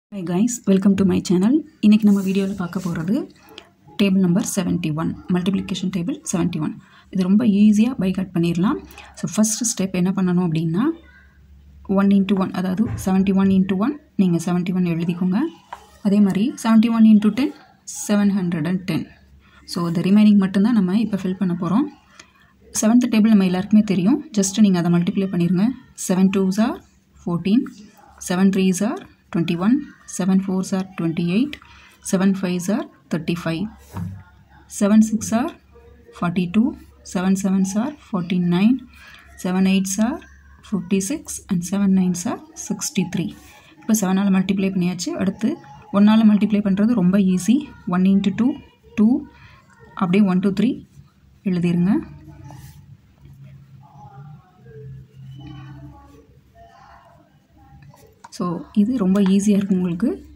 high guys welcome to my channel இன்றைக்கி நம்ம வீடியோவில் பார்க்க போகிறது table number seventy one multiplication table seventy one இது ரொம்ப ஈஸியாக பை கட் பண்ணிடலாம் ஸோ ஃபஸ்ட்டு ஸ்டெப் என்ன பண்ணணும் அப்படின்னா ஒன் இன்ட்டு ஒன் அதாவது செவன்ட்டி ஒன் இன்ட்டு ஒன் நீங்கள் செவன்ட்டி ஒன் எழுதிக்கோங்க அதே மாதிரி seventy one into ten seven hundred and ten so இந்த ரிமைனிங் மட்டும்தான் நம்ம இப்போ ஃபில் பண்ண போகிறோம் செவன்த் டேபிள் நம்ம எல்லாருக்குமே தெரியும் ஜஸ்ட் நீங்கள் அதை மல்டிப்ளை பண்ணிடுங்க seven twos are fourteen seven threes are twenty one seven fours are twenty eight seven fives are thirty five seven six are forty two seven sevens are forty nine seven eights are fifty six and seven nines are sixty three இப்போ செவனால் multiply பண்ணியாச்சு அடுத்து ஒன்னால் மல்டிப்ளை பண்ணுறது ரொம்ப easy one into two two அப்படியே one two three எழுதிருங்க ஸோ இது ரொம்ப ஈஸியாக இருக்கும் உங்களுக்கு